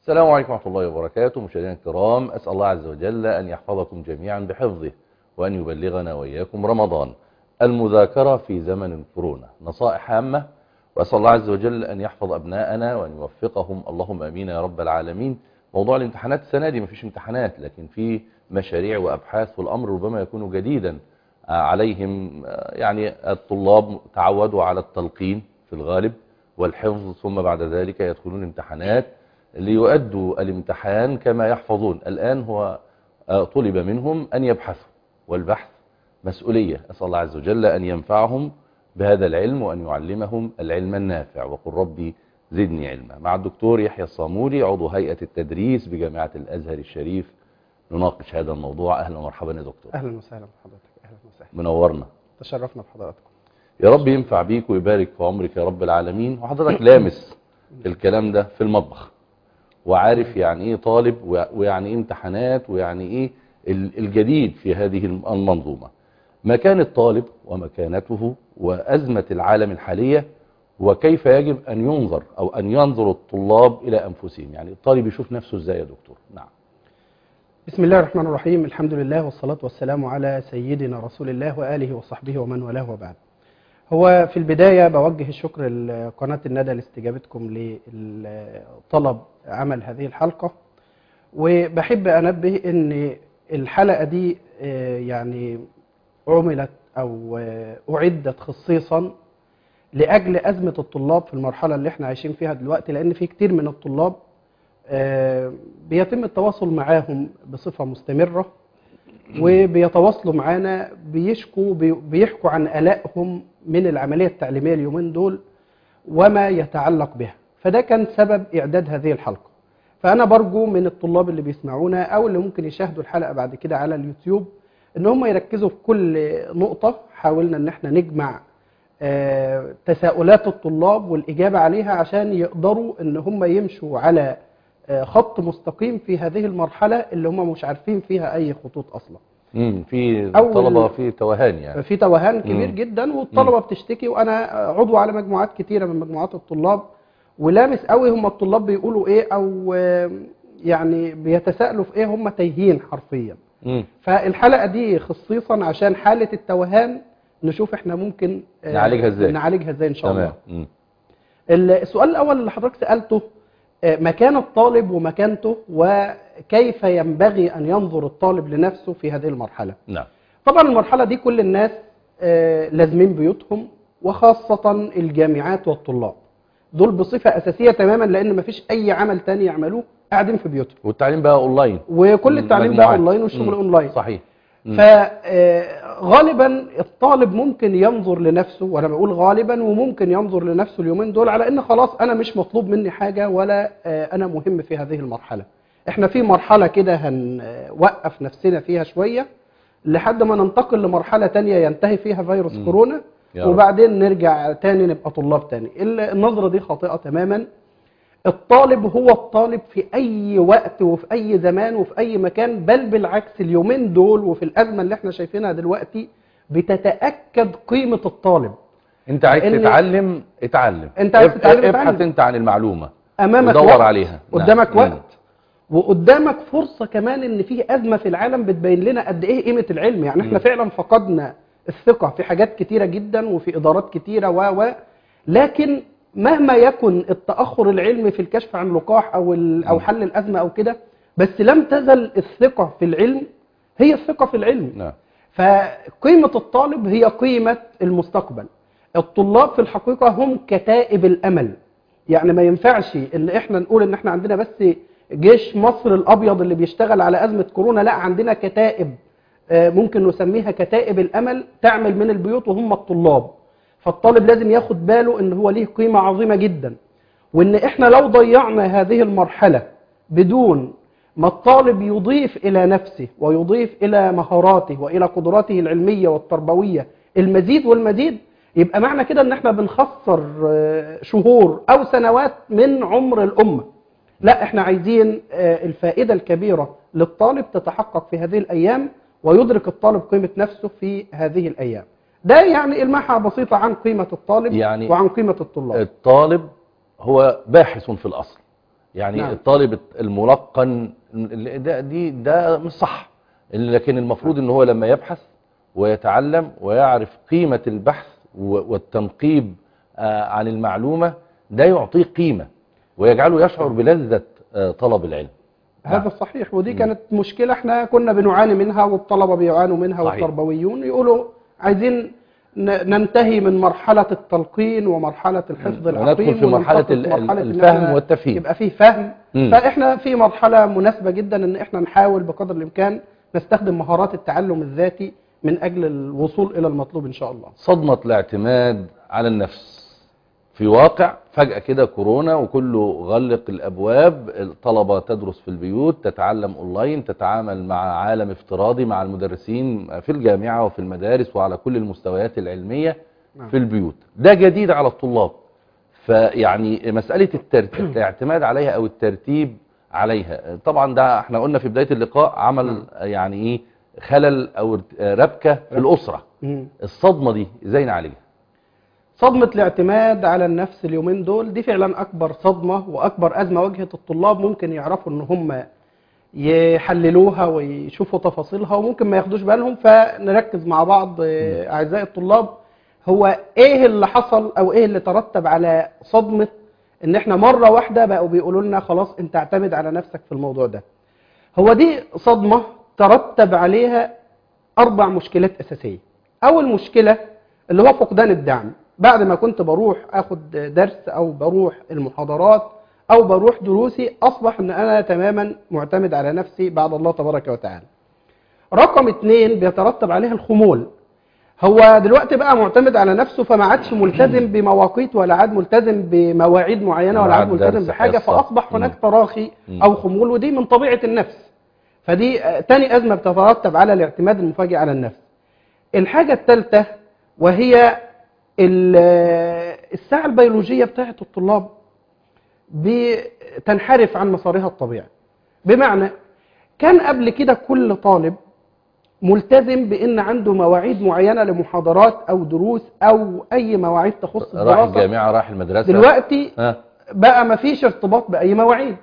السلام عليكم ورحمة الله وبركاته مشاهدينا الكرام أسأل الله عز وجل أن يحفظكم جميعا بحفظه وأن يبلغنا وإياكم رمضان المذاكرة في زمن كورونا نصائح هامة وأسأل الله عز وجل أن يحفظ أبناءنا وأن يوفقهم اللهم أمين يا رب العالمين موضوع الامتحانات السنة دي مفيش امتحانات لكن في مشاريع وأبحاث والأمر ربما يكون جديدا عليهم يعني الطلاب تعودوا على التلقين في الغالب والحفظ ثم بعد ذلك يدخلون امتحانات ليؤدوا الامتحان كما يحفظون الآن هو طلب منهم أن يبحثوا والبحث مسؤولية أسأل الله عز وجل أن ينفعهم بهذا العلم وأن يعلمهم العلم النافع وقل ربي زدني علما مع الدكتور يحيى الصامولي عضو هيئة التدريس بجامعة الأزهر الشريف نناقش هذا الموضوع أهلا ومرحبا يا دكتور اهلا وسهلا بحضرتك اهلا وسهلا منورنا تشرفنا بحضراتكم يا رب ينفع بيك ويبارك في عمرك يا رب العالمين وحضرتك لامس الكلام ده في المطبخ وعارف يعني ايه طالب ويعني ايه امتحانات ويعني ايه الجديد في هذه المنظومة مكان الطالب ومكانته وأزمة العالم الحالية وكيف يجب أن ينظر أو أن ينظر الطلاب إلى أنفسهم يعني الطالب يشوف نفسه إزاي يا دكتور نعم بسم الله الرحمن الرحيم الحمد لله والصلاة والسلام على سيدنا رسول الله وآله وصحبه ومن والاه وبعد هو في البداية بوجه الشكر لقناة الندى لاستجابتكم لطلب عمل هذه الحلقة وبحب أنبه أن الحلقة دي يعني عملت أو أعدت خصيصا لأجل أزمة الطلاب في المرحلة اللي احنا عايشين فيها دلوقتي لأن في كتير من الطلاب بيتم التواصل معاهم بصفة مستمرة وبيتواصلوا معانا بيشكوا بيحكوا عن قلقهم من العملية التعليمية اليومين دول وما يتعلق بها فده كان سبب إعداد هذه الحلقة فأنا برجو من الطلاب اللي بيسمعونا أو اللي ممكن يشاهدوا الحلقة بعد كده على اليوتيوب إن هم يركزوا في كل نقطة حاولنا إن احنا نجمع تساؤلات الطلاب والإجابة عليها عشان يقدروا إن هم يمشوا على خط مستقيم في هذه المرحلة اللي هم مش عارفين فيها أي خطوط أصلا امم في طلبة في توهان يعني في توهان كبير مم. جدا والطلبة بتشتكي وأنا عضو على مجموعات كتيرة من مجموعات الطلاب ولامس قوي هم الطلاب بيقولوا إيه أو يعني بيتساءلوا في إيه هم تايهين حرفيا مم. فالحلقة دي خصيصا عشان حالة التوهان نشوف احنا ممكن نعالجها ازاي نعالجها ازاي ان شاء تمام. الله مم. السؤال الاول اللي حضرتك سالته مكان الطالب ومكانته وكيف ينبغي ان ينظر الطالب لنفسه في هذه المرحله نعم طبعا المرحله دي كل الناس لازمين بيوتهم وخاصه الجامعات والطلاب دول بصفه اساسيه تماما لان مفيش اي عمل تاني يعملوه قاعدين في بيوتهم والتعليم بقى اونلاين وكل التعليم بقى اونلاين والشغل اونلاين صحيح فغالبا الطالب ممكن ينظر لنفسه وانا بقول غالبا وممكن ينظر لنفسه اليومين دول على ان خلاص انا مش مطلوب مني حاجة ولا انا مهم في هذه المرحلة احنا في مرحلة كده هنوقف نفسنا فيها شوية لحد ما ننتقل لمرحلة تانية ينتهي فيها فيروس م. كورونا وبعدين نرجع تاني نبقى طلاب تاني النظرة دي خاطئة تماما الطالب هو الطالب في أي وقت وفي أي زمان وفي أي مكان بل بالعكس اليومين دول وفي الأزمة اللي احنا شايفينها دلوقتي بتتأكد قيمة الطالب انت عايز تتعلم اتعلم انت عايز تتعلم ابحث اتعلم. انت عن المعلومة أمامك ودور وقت عليها قدامك نعم. وقت وقدامك فرصة كمان ان في أزمة في العالم بتبين لنا قد ايه قيمة العلم يعني احنا م. فعلا فقدنا الثقة في حاجات كتيرة جدا وفي إدارات كتيرة و و لكن مهما يكن التأخر العلمي في الكشف عن لقاح أو أو حل الأزمة أو كده بس لم تزل الثقة في العلم هي الثقة في العلم نعم فقيمة الطالب هي قيمة المستقبل الطلاب في الحقيقة هم كتائب الأمل يعني ما ينفعش ان احنا نقول ان احنا عندنا بس جيش مصر الأبيض اللي بيشتغل على أزمة كورونا لا عندنا كتائب ممكن نسميها كتائب الأمل تعمل من البيوت وهم الطلاب فالطالب لازم ياخد باله ان هو ليه قيمة عظيمة جدا وان احنا لو ضيعنا هذه المرحلة بدون ما الطالب يضيف الى نفسه ويضيف الى مهاراته والى قدراته العلمية والتربوية المزيد والمزيد يبقى معنى كده ان احنا بنخسر شهور او سنوات من عمر الامة لا احنا عايزين الفائدة الكبيرة للطالب تتحقق في هذه الايام ويدرك الطالب قيمة نفسه في هذه الايام ده يعني المحة بسيطة عن قيمة الطالب يعني وعن قيمة الطلاب الطالب هو باحث في الأصل يعني نعم. الطالب الملقن اللي ده دي ده مش صح لكن المفروض ان هو لما يبحث ويتعلم ويعرف قيمة البحث و- والتنقيب آه، عن المعلومة ده يعطيه قيمة ويجعله يشعر بلذة آه، طلب العلم هذا صحيح ودي كانت مشكلة احنا كنا بنعاني منها والطلبة بيعانوا منها صحيح. والتربويون يقولوا عايزين ن- ننتهي من مرحلة التلقين ومرحلة الحفظ وندخل العقيم في مرحلة وننتقل ال- في مرحلة ال- إن الفهم احنا والتفهيم. يبقى فيه فهم مم. فاحنا في مرحلة مناسبة جدا ان احنا نحاول بقدر الامكان نستخدم مهارات التعلم الذاتي من اجل الوصول الى المطلوب ان شاء الله صدمة الاعتماد على النفس في واقع فجأة كده كورونا وكله غلق الأبواب الطلبة تدرس في البيوت تتعلم أونلاين تتعامل مع عالم افتراضي مع المدرسين في الجامعة وفي المدارس وعلى كل المستويات العلمية نعم. في البيوت ده جديد على الطلاب فيعني مسألة الترت- الاعتماد عليها أو الترتيب عليها طبعا ده احنا قلنا في بداية اللقاء عمل يعني ايه خلل أو ارت- ربكة في الأسرة مم. الصدمة دي ازاي نعالجها صدمة الاعتماد على النفس اليومين دول دي فعلا أكبر صدمة وأكبر أزمة واجهت الطلاب ممكن يعرفوا إن هم يحللوها ويشوفوا تفاصيلها وممكن ما ياخدوش بالهم فنركز مع بعض آه، أعزائي الطلاب هو إيه اللي حصل أو إيه اللي ترتب على صدمة إن إحنا مرة واحدة بقوا بيقولوا لنا خلاص أنت اعتمد على نفسك في الموضوع ده هو دي صدمة ترتب عليها أربع مشكلات أساسية أول مشكلة اللي هو فقدان الدعم بعد ما كنت بروح أخد درس أو بروح المحاضرات أو بروح دروسي أصبح أن أنا تماما معتمد على نفسي بعد الله تبارك وتعالى رقم اتنين بيترتب عليها الخمول هو دلوقتي بقى معتمد على نفسه فما عادش ملتزم بمواقيت ولا عاد ملتزم بمواعيد معينة ولا عاد ميعاد ملتزم درس، بحاجة حصة. فأصبح هناك مم. تراخي مم. أو خمول ودي من طبيعة النفس فدي آه، تاني أزمة بتترتب على الاعتماد المفاجئ على النفس الحاجة الثالثة وهي ال- آه، الساعة البيولوجية بتاعت الطلاب بتنحرف عن مسارها الطبيعي بمعنى كان قبل كده كل طالب ملتزم بان عنده مواعيد معينه لمحاضرات او دروس او اي مواعيد تخص راح الدراسه الجامعة راح المدرسة دلوقتي ها بقى ما فيش ارتباط باي مواعيد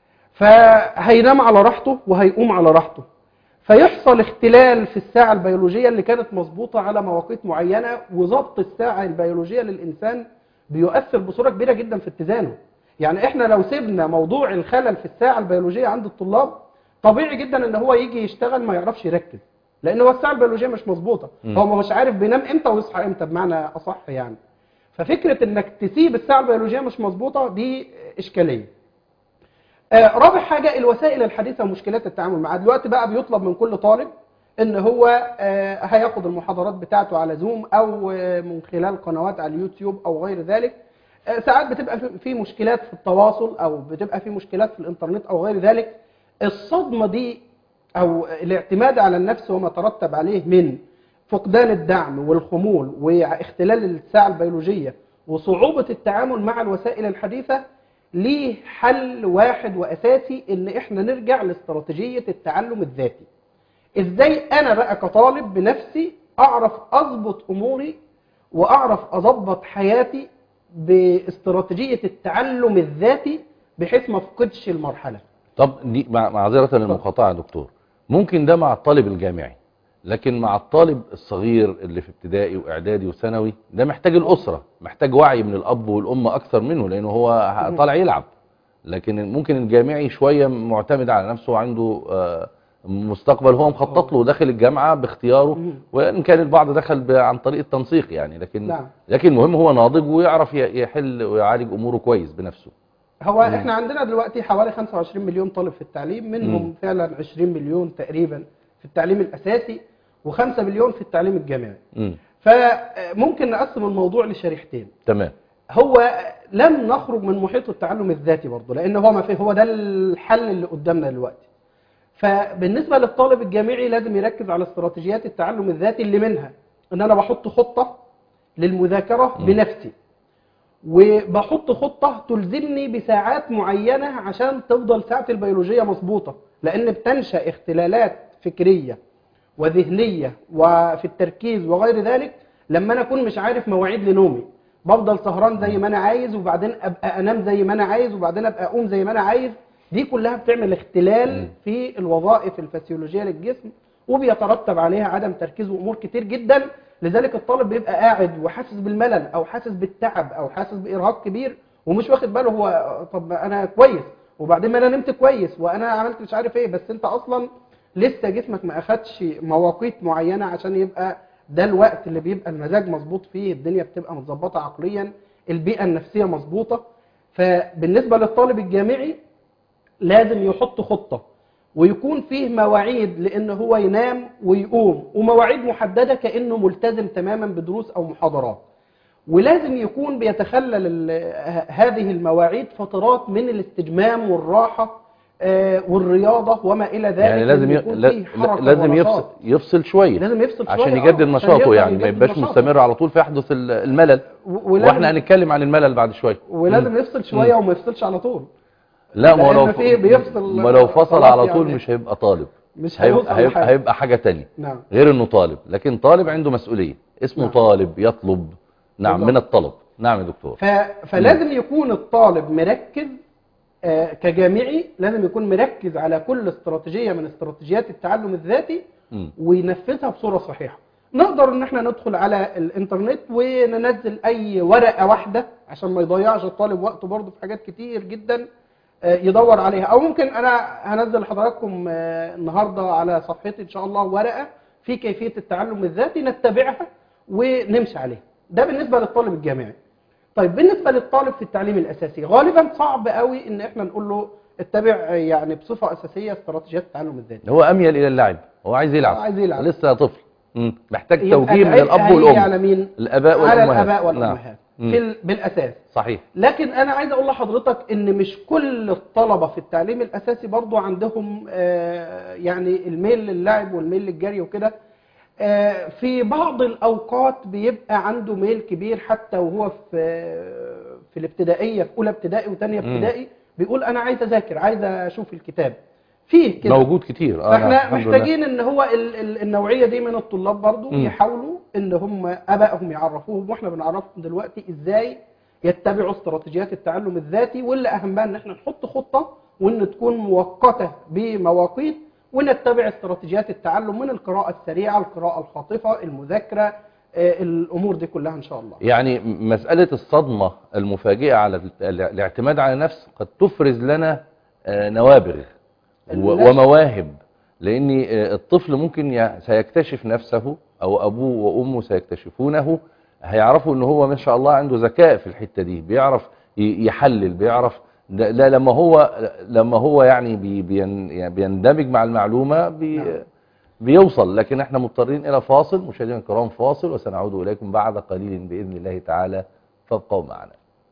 فهينام على راحته وهيقوم على راحته فيحصل اختلال في الساعة البيولوجية اللي كانت مظبوطة على مواقيت معينة وضبط الساعة البيولوجية للإنسان بيؤثر بصورة كبيرة جدا في اتزانه يعني احنا لو سيبنا موضوع الخلل في الساعة البيولوجية عند الطلاب طبيعي جدا ان هو يجي يشتغل ما يعرفش يركز لان هو الساعة البيولوجية مش مظبوطة مم. هو مش عارف بينام امتى ويصحى امتى بمعنى اصح يعني ففكرة انك تسيب الساعة البيولوجية مش مظبوطة دي اشكالية آه، رابع حاجة الوسائل الحديثة ومشكلات التعامل معها دلوقتي بقى بيطلب من كل طالب ان هو آه، هياخد المحاضرات بتاعته على زوم او آه، من خلال قنوات على اليوتيوب او غير ذلك آه، ساعات بتبقى في- في مشكلات في التواصل او بتبقى في مشكلات في الانترنت او غير ذلك الصدمة دي او الاعتماد على النفس وما ترتب عليه من فقدان الدعم والخمول واختلال الساعة البيولوجية وصعوبة التعامل مع الوسائل الحديثة ليه حل واحد وأساسي إن إحنا نرجع لاستراتيجية التعلم الذاتي إزاي أنا بقى كطالب بنفسي أعرف أضبط أموري وأعرف أضبط حياتي باستراتيجية التعلم الذاتي بحيث ما أفقدش المرحلة طب دي مع- معذرة للمقاطعة يا دكتور ممكن ده مع الطالب الجامعي لكن مع الطالب الصغير اللي في ابتدائي واعدادي وثانوي ده محتاج الأسرة محتاج وعي من الأب والأم أكثر منه لأنه هو ه- طالع يلعب لكن ممكن الجامعي شوية معتمد على نفسه وعنده آه، مستقبل هو مخطط له وداخل الجامعة باختياره مم. وإن كان البعض دخل ب- عن طريق التنسيق يعني لكن نعم. لكن المهم هو ناضج ويعرف ي- يحل ويعالج أموره كويس بنفسه هو احنا عندنا دلوقتي حوالي 25 مليون طالب في التعليم منهم مم. فعلا 20 مليون تقريبا في التعليم الأساسي و5 مليون في التعليم الجامعي مم. فممكن نقسم الموضوع لشريحتين تمام هو لم نخرج من محيط التعلم الذاتي برضه لان هو ما فيه هو ده الحل اللي قدامنا دلوقتي فبالنسبه للطالب الجامعي لازم يركز على استراتيجيات التعلم الذاتي اللي منها ان انا بحط خطه للمذاكره م. بنفسي وبحط خطه تلزمني بساعات معينه عشان تفضل ساعتي البيولوجيه مظبوطه لان بتنشا اختلالات فكريه وذهنيه وفي التركيز وغير ذلك لما انا اكون مش عارف مواعيد لنومي بفضل سهران زي ما انا عايز وبعدين ابقى انام زي ما انا عايز وبعدين ابقى اقوم زي ما انا عايز دي كلها بتعمل اختلال في الوظائف الفسيولوجيه للجسم وبيترتب عليها عدم تركيز وامور كتير جدا لذلك الطالب بيبقى قاعد وحاسس بالملل او حاسس بالتعب او حاسس بارهاق كبير ومش واخد باله هو طب انا كويس وبعدين ما انا نمت كويس وانا عملت مش عارف ايه بس انت اصلا لسه جسمك ما اخدش مواقيت معينه عشان يبقى ده الوقت اللي بيبقى المزاج مظبوط فيه الدنيا بتبقى متظبطه عقليا البيئه النفسيه مظبوطه فبالنسبه للطالب الجامعي لازم يحط خطه ويكون فيه مواعيد لان هو ينام ويقوم ومواعيد محدده كانه ملتزم تماما بدروس او محاضرات ولازم يكون بيتخلل ال- ه- هذه المواعيد فترات من الاستجمام والراحه آه، والرياضه وما الى ذلك يعني لازم ي... يكون لا- فيه حركة لازم يفصل ونشاط. يفصل شويه لازم يفصل شويه عشان آه، يجدد عشان نشاطه يقدر يعني ما يجدد يبقاش نشاطه. مستمر على طول فيحدث ال- الملل و- ولازم واحنا هنتكلم عن الملل بعد شويه ولازم يفصل شويه وما يفصلش على طول لا ما هو لو لأن في بيفصل ما لو فصل خلاص على طول يعني. مش هيبقى طالب مش هيوصل هيبقى, هيبقى, لحاجة. هيبقى حاجه تانية نعم غير انه طالب لكن طالب عنده مسؤوليه اسمه نعم. طالب يطلب نعم بالضبط. من الطلب نعم يا دكتور ف... فلازم يكون الطالب مركز آه، كجامعي لازم يكون مركز على كل استراتيجية من استراتيجيات التعلم الذاتي مم. وينفذها بصورة صحيحة نقدر ان احنا ندخل على الانترنت وننزل اي ورقة واحدة عشان ما يضيعش الطالب وقته برضه في حاجات كتير جدا آه، يدور عليها او ممكن انا هنزل لحضراتكم آه، النهاردة على صفحتي ان شاء الله ورقة في كيفية التعلم الذاتي نتبعها ونمشي عليها ده بالنسبة للطالب الجامعي طيب بالنسبة للطالب في التعليم الأساسي غالبا صعب قوي إن إحنا نقول له اتبع يعني بصفة أساسية استراتيجيات التعلم الذاتي هو اميل الى اللعب هو عايز يلعب آه، عايز يلعب. لسه طفل مم. محتاج يبقى توجيه من العبء الاب هيجي والام على مين؟ الاباء على والامهات الآباء نعم. والأمهات مم. في ال- بالأساس صحيح لكن أنا عايز أقول لحضرتك إن مش كل الطلبة في التعليم الأساسي برضو عندهم آه، يعني الميل للعب والميل للجري وكده آه، في بعض الأوقات بيبقى عنده ميل كبير حتى وهو في في الابتدائية في أولى ابتدائي وثانية مم. ابتدائي بيقول أنا عايز أذاكر عايز أشوف الكتاب فيه كده موجود كتير آه، نعم، فاحنا الحمد لله. محتاجين ان هو ال ال النوعيه دي من الطلاب برضو مم. يحاولوا ان هم ابائهم يعرفوهم واحنا بنعرفهم دلوقتي ازاي يتبعوا استراتيجيات التعلم الذاتي واللي اهمها ان احنا نحط خطه وان تكون مؤقته بمواقيت ونتبع استراتيجيات التعلم من القراءه السريعه القراءه الخاطفه المذاكره آه، الامور دي كلها ان شاء الله يعني مسألة الصدمة المفاجئة على ال- الاعتماد على النفس قد تفرز لنا آه، نوابغ و- النفس- ومواهب لأن آه، الطفل ممكن ي- سيكتشف نفسه أو أبوه وأمه سيكتشفونه هيعرفوا ان هو ما شاء الله عنده ذكاء في الحتة دي بيعرف ي- يحلل بيعرف ده ده لما هو لما هو يعني بي- بين- يعني بيندمج مع المعلومة بي نعم. بيوصل لكن احنا مضطرين الى فاصل مشاهدينا الكرام فاصل وسنعود اليكم بعد قليل باذن الله تعالى فابقوا معنا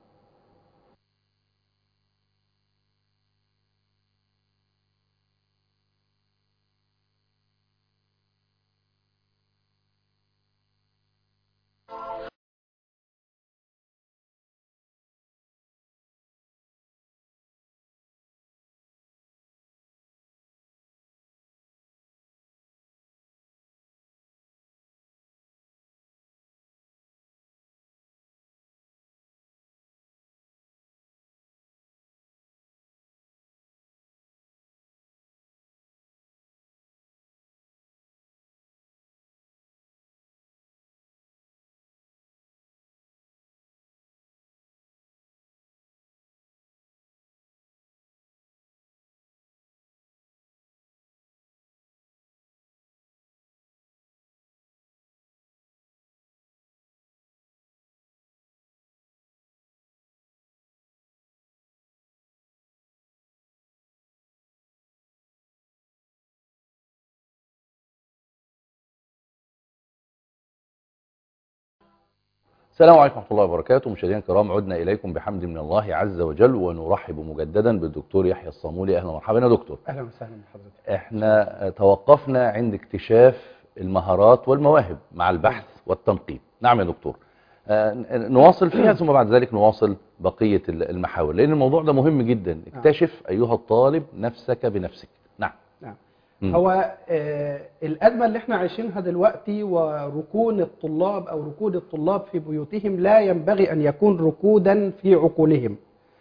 السلام عليكم ورحمه الله وبركاته مشاهدينا الكرام عدنا اليكم بحمد من الله عز وجل ونرحب مجددا بالدكتور يحيى الصامولي اهلا ومرحبا يا دكتور اهلا وسهلا بحضرتك احنا توقفنا عند اكتشاف المهارات والمواهب مع البحث والتنقيب نعم يا دكتور آه، ن- نواصل فيها ثم بعد ذلك نواصل بقية ال- المحاور لأن الموضوع ده مهم جدا اكتشف أيها الطالب نفسك بنفسك نعم نعم مم. هو آه، الأزمة اللي احنا عايشينها دلوقتي وركون الطلاب أو ركود الطلاب في بيوتهم لا ينبغي أن يكون ركودا في عقولهم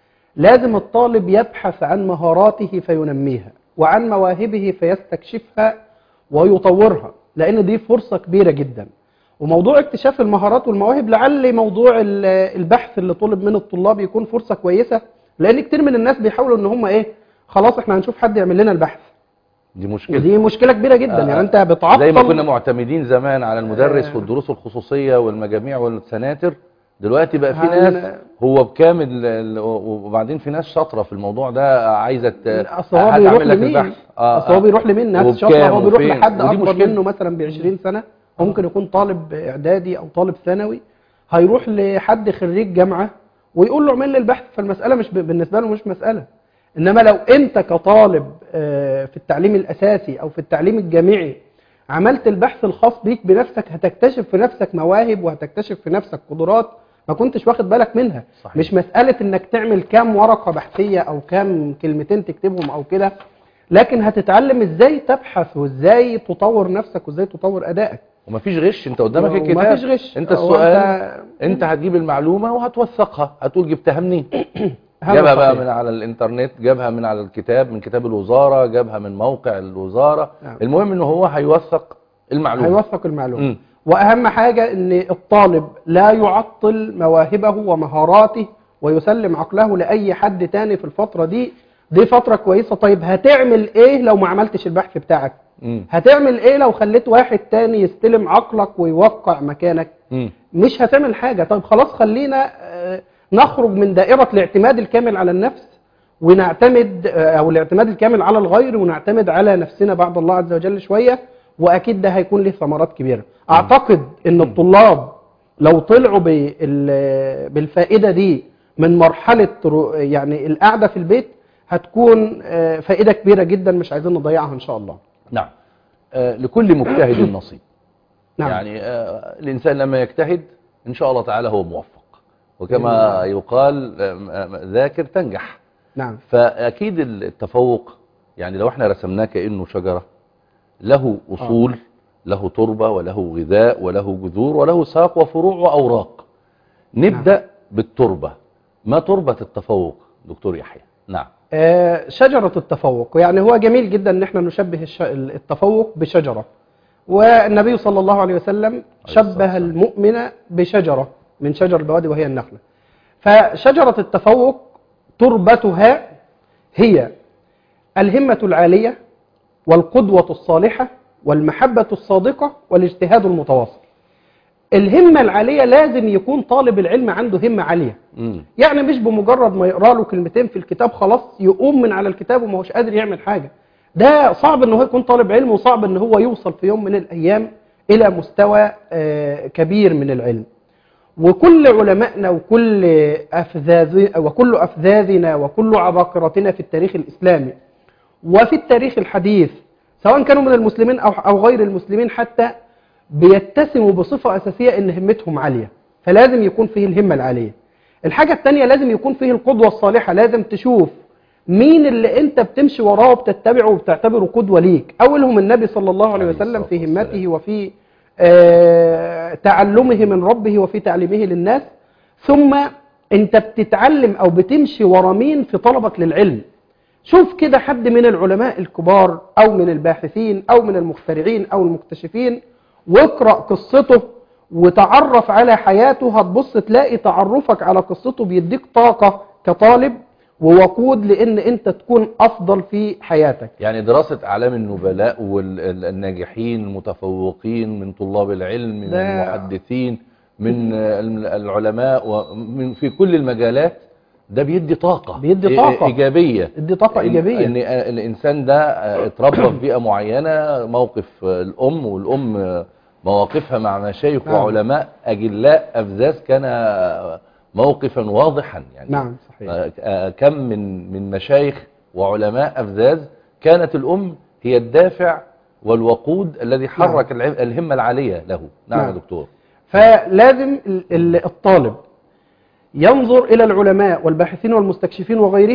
لازم الطالب يبحث عن مهاراته فينميها وعن مواهبه فيستكشفها ويطورها لأن دي فرصة كبيرة جدا وموضوع اكتشاف المهارات والمواهب لعل موضوع ال- البحث اللي طلب من الطلاب يكون فرصة كويسة لأن كتير من الناس بيحاولوا ان هم ايه خلاص احنا هنشوف حد يعمل لنا البحث دي مشكلة ودي مشكلة كبيرة جدا آه، يعني انت بتعطل زي ما كنا معتمدين زمان على المدرس آه. والدروس الخصوصية والمجاميع والسناتر دلوقتي بقى في هن- ناس هو بكامل ال- وبعدين في ناس شاطرة في الموضوع ده عايزة ت- اصل هو هتعمل بيروح لك لمين البحث. آه، اصل هو آه. بيروح لمين ناس وبكام شاطره هو بيروح وفين؟ لحد ودي اكبر مشكلة. منه مثلا ب 20 سنه ممكن يكون طالب اعدادي او طالب ثانوي هيروح لحد خريج جامعه ويقول له اعمل لي البحث فالمساله مش ب- بالنسبه له مش مساله انما لو انت كطالب آه، في التعليم الاساسي او في التعليم الجامعي عملت البحث الخاص بيك بنفسك هتكتشف في نفسك مواهب وهتكتشف في نفسك قدرات ما كنتش واخد بالك منها صحيح. مش مسألة انك تعمل كام ورقة بحثية او كام كلمتين تكتبهم او كده لكن هتتعلم ازاي تبحث وازاي تطور نفسك وازاي تطور ادائك ومفيش غش انت قدامك و- الكتاب ومفيش غش. انت هو السؤال أنت- انت هتجيب المعلومة وهتوثقها هتقول جبتها منين هذا جابها بقى صحيح. من على الانترنت جابها من على الكتاب من كتاب الوزارة جابها من موقع الوزارة نعم. المهم ان هو هيوثق المعلومة هيوثق المعلومة مم. واهم حاجة ان الطالب لا يعطل مواهبه ومهاراته ويسلم عقله لاي حد تاني في الفترة دي دي فترة كويسة طيب هتعمل ايه لو ما عملتش البحث بتاعك مم. هتعمل ايه لو خليت واحد تاني يستلم عقلك ويوقع مكانك مم. مش هتعمل حاجة طيب خلاص خلينا آه، نخرج من دائرة الاعتماد الكامل على النفس ونعتمد آه، او الاعتماد الكامل على الغير ونعتمد على نفسنا بعد الله عز وجل شوية واكيد ده هيكون له ثمرات كبيرة اعتقد ان الطلاب لو طلعوا بال- بالفائدة دي من مرحلة رو- يعني القعدة في البيت هتكون آه، فائدة كبيرة جدا مش عايزين نضيعها ان شاء الله نعم آه لكل مجتهد نصيب نعم يعني آه الإنسان لما يجتهد إن شاء الله تعالى هو موفق وكما يقال آه، آه، ذاكر تنجح نعم فأكيد التفوق يعني لو احنا رسمناه كأنه شجرة له أصول له تربة وله غذاء وله جذور وله ساق وفروع وأوراق نبدأ بالتربة ما تربة التفوق دكتور يحيى نعم آه، شجرة التفوق يعني هو جميل جدا ان احنا نشبه الش- التفوق بشجرة والنبي صلى الله عليه وسلم الصلاة شبه والسلام. المؤمن بشجرة من شجر البوادي وهي النخلة فشجرة التفوق تربتها هي الهمة العالية والقدوة الصالحة والمحبة الصادقة والاجتهاد المتواصل الهمة العالية لازم يكون طالب العلم عنده همة عالية مم. يعني مش بمجرد ما يقرا له كلمتين في الكتاب خلاص يقوم من على الكتاب وما هوش قادر يعمل حاجه ده صعب ان هو يكون طالب علم وصعب ان هو يوصل في يوم من الايام الى مستوى آه، كبير من العلم وكل علمائنا وكل افذاذ وكل افذاذنا وكل عباقرتنا في التاريخ الاسلامي وفي التاريخ الحديث سواء كانوا من المسلمين او او غير المسلمين حتى بيتسموا بصفه اساسيه ان همتهم عاليه فلازم يكون فيه الهمه العاليه الحاجة التانية لازم يكون فيه القدوة الصالحة لازم تشوف مين اللي انت بتمشي وراه وبتتبعه وبتعتبره قدوة ليك اولهم النبي صلى الله عليه عليه وسلم الصلاة في همته والسلام. وفي آه، تعلمه من ربه وفي تعليمه للناس ثم انت بتتعلم او بتمشي ورا مين في طلبك للعلم شوف كده حد من العلماء الكبار او من الباحثين او من المخترعين او المكتشفين واقرأ قصته وتعرف على حياته هتبص تلاقي تعرفك على قصته بيديك طاقة كطالب ووقود لان انت تكون افضل في حياتك يعني دراسة أعلام النبلاء والناجحين المتفوقين من طلاب العلم من ده- المحدثين من العلماء ومن في كل المجالات ده بيدي طاقة بيدي طاقة. إيجابية دي طاقة إن- ايجابية ان الانسان ده اتربى في بيئه معينه موقف الام والام مواقفها مع مشايخ نعم. وعلماء اجلاء افذاذ كان موقفا واضحا يعني نعم صحيح آه، آه، كم من من مشايخ وعلماء افذاذ كانت الام هي الدافع والوقود الذي حرك الع- الهمه العاليه له نعم يا نعم. دكتور فلازم ال- ال- الطالب ينظر إلى العلماء والباحثين والمستكشفين وغيرهم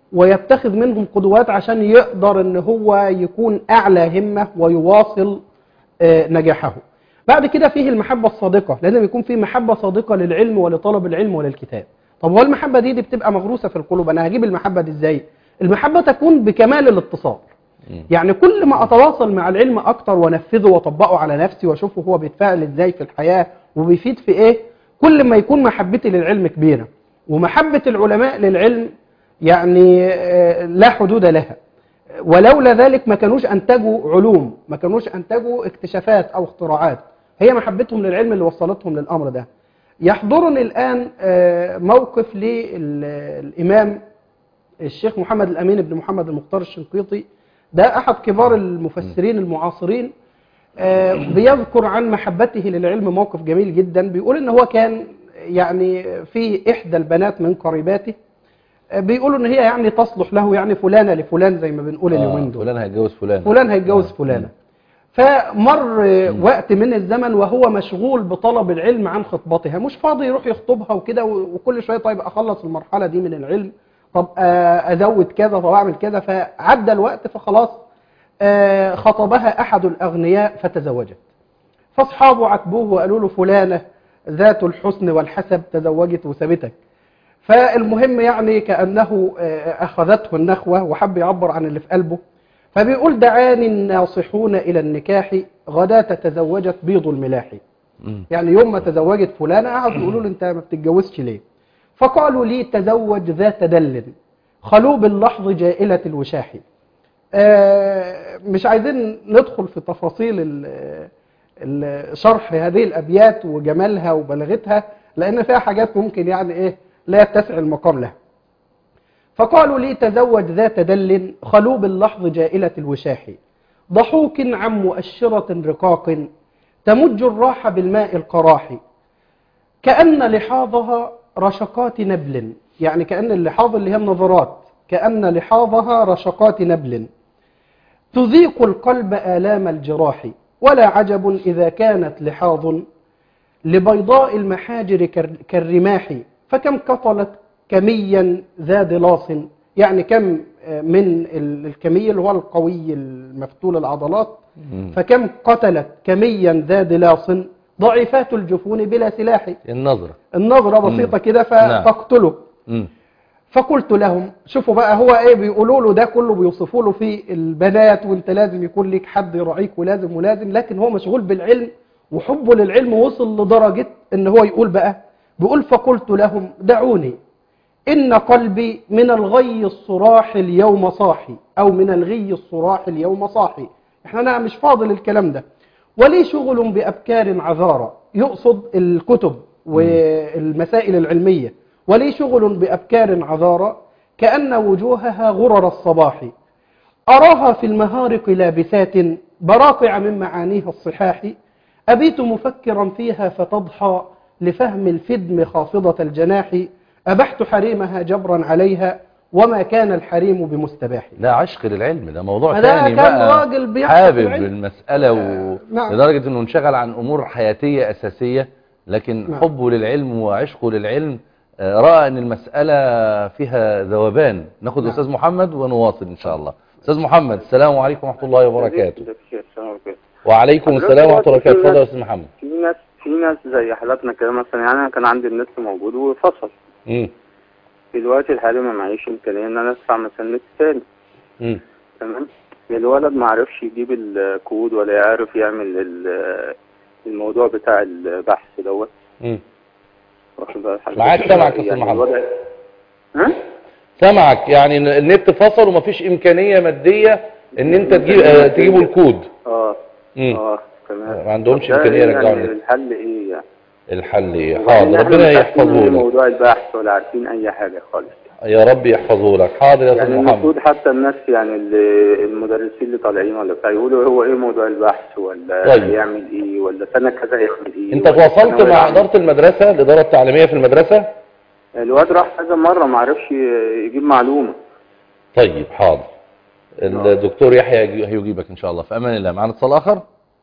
ويتخذ منهم قدوات عشان يقدر ان هو يكون اعلى همة ويواصل آه، نجاحه بعد كده فيه المحبة الصادقة لازم يكون فيه محبة صادقة للعلم ولطلب العلم وللكتاب طب هو المحبة دي, دي بتبقى مغروسة في القلوب انا هجيب المحبة دي ازاي المحبة تكون بكمال الاتصال مم. يعني كل ما اتواصل مع العلم اكتر وانفذه واطبقه على نفسي واشوفه هو بيتفاعل ازاي في الحياة وبيفيد في ايه كل ما يكون محبتي للعلم كبيرة ومحبة العلماء للعلم يعني آه، لا حدود لها ولولا ذلك ما كانوش انتجوا علوم ما كانوش انتجوا اكتشافات او اختراعات هي محبتهم للعلم اللي وصلتهم للامر ده يحضرني الان آه، موقف للامام الشيخ محمد الامين بن محمد المختار الشنقيطي ده احد كبار المفسرين المعاصرين آه، بيذكر عن محبته للعلم موقف جميل جدا بيقول ان هو كان يعني في احدى البنات من قريباته آه، بيقولوا ان هي يعني تصلح له يعني فلانه لفلان زي ما بنقول اليومين آه دول فلان هيتجوز فلان فلان هيتجوز فلانة فمر وقت من الزمن وهو مشغول بطلب العلم عن خطبتها مش فاضي يروح يخطبها وكده وكل شوية طيب أخلص المرحلة دي من العلم طب آه، أزود كذا طب أعمل كذا فعدى الوقت فخلاص آه، خطبها أحد الأغنياء فتزوجت فأصحابه عاتبوه وقالوا له فلانة ذات الحسن والحسب تزوجت وسابتك فالمهم يعني كأنه آه، أخذته النخوة وحب يعبر عن اللي في قلبه فبيقول دعاني الناصحون إلى النكاح غداة تزوجت بيض الملاح مم. يعني يوم ما تزوجت فلانة قعدوا يقولوا له أنت ما بتتجوزش ليه فقالوا لي تزوج ذات دل خلوب اللحظ جائلة الوشاح آه، مش عايزين ندخل في تفاصيل ال- ال- شرح هذه الأبيات وجمالها وبلاغتها لأن فيها حاجات ممكن يعني إيه لا يتسع المقام لها فقالوا لي تزوج ذات دل خلوب اللحظ جائلة الوشاح ضحوك عن مؤشرة رقاق تمج الراح بالماء القراح كأن لحاظها رشقات نبل يعني كأن اللحاظ اللي هي النظرات كأن لحاظها رشقات نبل تذيق القلب آلام الجراح ولا عجب إذا كانت لحاظ لبيضاء المحاجر كر- كالرماح فكم قتلت كميا ذا ضلاص يعني كم آه، من ال- الكمي اللي هو القوي المفتول العضلات مم. فكم قتلت كميا ذا ضلاص ضعيفات الجفون بلا سلاح النظرة النظرة بسيطة كده نعم. فتقتله مم. فقلت لهم شوفوا بقى هو ايه بيقولوا له ده كله بيوصفوا له في البنات وانت لازم يكون ليك حد يراعيك ولازم ولازم لكن هو مشغول بالعلم وحبه للعلم وصل لدرجة ان هو يقول بقى بيقول فقلت لهم دعوني إن قلبي من الغي الصراح اليوم صاحي أو من الغي الصراح اليوم صاحي احنا أنا مش فاضل الكلام ده ولي شغل بأبكار عذارى يقصد الكتب والمسائل العلمية ولي شغل بأبكار عذارى كأن وجوهها غرر الصباح أراها في المهارق لابسات براقع من معانيها الصحاح أبيت مفكرا فيها فتضحى لفهم الفدم خافضة الجناح أبحت حريمها جبرا عليها وما كان الحريم بمستباح ده عشق للعلم ده موضوع فده ثاني كان بقى راجل بيعشق حابب العلم. المسألة و... نعم. لدرجة انه انشغل عن امور حياتية اساسية لكن نعم. حبه للعلم وعشقه للعلم آه، رأى ان المسألة فيها ذوبان ناخد نعم. استاذ محمد ونواصل ان شاء الله استاذ محمد السلام عليكم ورحمة الله وبركاته وعليكم السلام ورحمة الله وبركاته اتفضل يا استاذ محمد في ناس في ناس زي حالاتنا كده مثلا يعني انا كان عندي النت موجود وفصل مم. في الوقت الحالي ما معيش امكانيه ان انا ادفع مثلا نت تاني مم. تمام الولد ما عرفش يجيب الكود ولا يعرف يعمل ال- الموضوع بتاع البحث دوت مم. واخد بال حضرتك؟ معاك سامعك يا أستاذ يعني محمد. الوضع- ها؟ سامعك يعني النت فصل ومفيش امكانية مادية ان انت تجيب آه، تجيبوا الكود اه مم. اه تمام ما عندهمش طب ده إمكانية يعني يرجعوا النت. الحل ايه يعني؟ الحل ايه وبعدين حاضر إحنا ربنا مش عارفين يحفظه إيه لك موضوع البحث ولا عارفين اي حاجه خالص يا رب يحفظه لك حاضر يا استاذ يعني محمد المفروض حتى الناس يعني اللي- المدرسين اللي طالعين ولا بتاع يقولوا هو ايه موضوع البحث ولا طيب. هيعمل ايه ولا سنه كذا هيعمل ايه انت ولا تواصلت ثانوي مع يعمل اداره المدرسه الاداره التعليميه في المدرسه إيه. الواد راح كذا مره ما عرفش يجيب معلومه طيب حاضر الدكتور يحيى هيجي- هيجيبك ان شاء الله في امان الله معنا اتصال اخر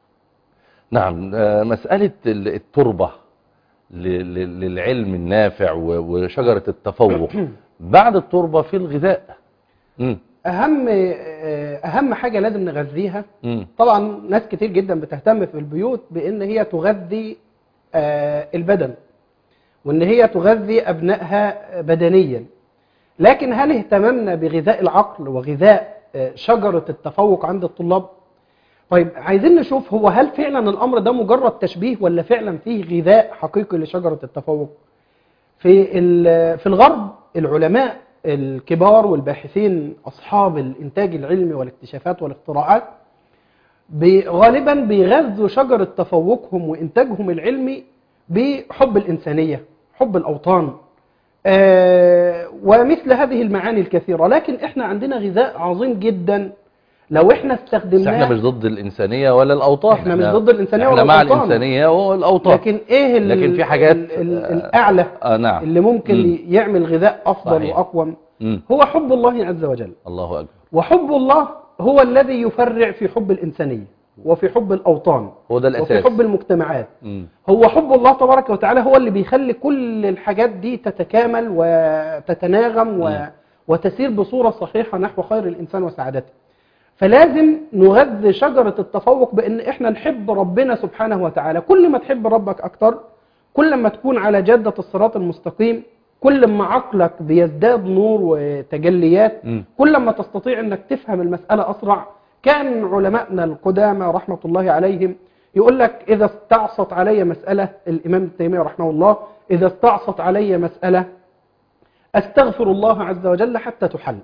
نعم آه، مساله ال- التربه ل- ل- للعلم النافع و- وشجره التفوق بعد التربه في الغذاء مم. اهم آه، اهم حاجه لازم نغذيها مم. طبعا ناس كتير جدا بتهتم في البيوت بان هي تغذي آه، البدن وان هي تغذي ابنائها بدنيا لكن هل اهتممنا بغذاء العقل وغذاء آه، شجره التفوق عند الطلاب طيب عايزين نشوف هو هل فعلا الامر ده مجرد تشبيه ولا فعلا فيه غذاء حقيقي لشجره التفوق في ال- في الغرب العلماء الكبار والباحثين اصحاب الانتاج العلمي والاكتشافات والاختراعات بي- غالبا بيغذوا شجره تفوقهم وانتاجهم العلمي بحب الانسانيه حب الاوطان آه، ومثل هذه المعاني الكثيره لكن احنا عندنا غذاء عظيم جدا لو احنا بس استخدمناه احنا مش ضد الانسانيه ولا الاوطان إحنا مش ضد الإنسانية احنا ولا مع الأوطان. الانسانيه والاوطان لكن ايه ال- لكن في حاجات ال- ال- آه، الاعلى آه نعم اللي ممكن مم. يعمل غذاء افضل صحيح. واقوم مم. هو حب الله عز وجل الله اكبر وحب الله هو الذي يفرع في حب الإنسانية وفي حب الأوطان هو ده وفي الاساس حب المجتمعات مم. هو حب الله تبارك وتعالى هو اللي بيخلي كل الحاجات دي تتكامل وتتناغم و... مم. وتسير بصورة صحيحة نحو خير الإنسان وسعادته فلازم نغذي شجرة التفوق بأن إحنا نحب ربنا سبحانه وتعالى كل ما تحب ربك أكتر كل ما تكون على جادة الصراط المستقيم كل ما عقلك بيزداد نور وتجليات مم. كل ما تستطيع أنك تفهم المسألة أسرع كان علماءنا القدامى رحمة الله عليهم يقول لك إذا استعصت علي مسألة الإمام ابن تيمية رحمه الله إذا استعصت علي مسألة أستغفر الله عز وجل حتى تحل